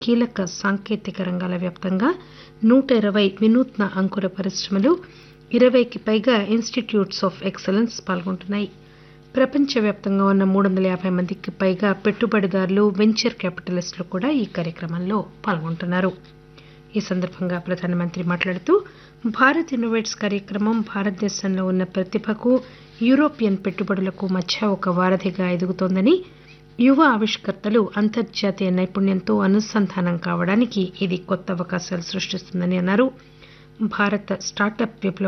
కీలక సాంకేతిక రంగాల వ్యాప్తంగా నూట ఇరవై వినూత్న అంకుర పరిశ్రమలు ఇరవైకి పైగా ఇన్స్టిట్యూట్స్ ఆఫ్ ఎక్సలెన్స్ పాల్గొంటున్నాయి ప్రపంచవ్యాప్తంగా ఉన్న మూడు వందల యాభై మందికి పైగా పెట్టుబడిదారులు వెంచర్ క్యాపిటలిస్టులు కూడా ఈ కార్యక్రమంలో పాల్గొంటున్నారు ఈ సందర్భంగా ప్రధానమంత్రి మాట్లాడుతూ భారత్ ఇన్నోవేట్స్ కార్యక్రమం భారతదేశంలో ఉన్న ప్రతిభకు యూరోపియన్ పెట్టుబడులకు మధ్య ఒక వారధిగా ఎదుగుతోందని యువ ఆవిష్కర్తలు అంతర్జాతీయ నైపుణ్యంతో అనుసంధానం కావడానికి ఇది కొత్త అవకాశాలు సృష్టిస్తుందని అన్నారు భారత స్టార్టప్ విప్లవం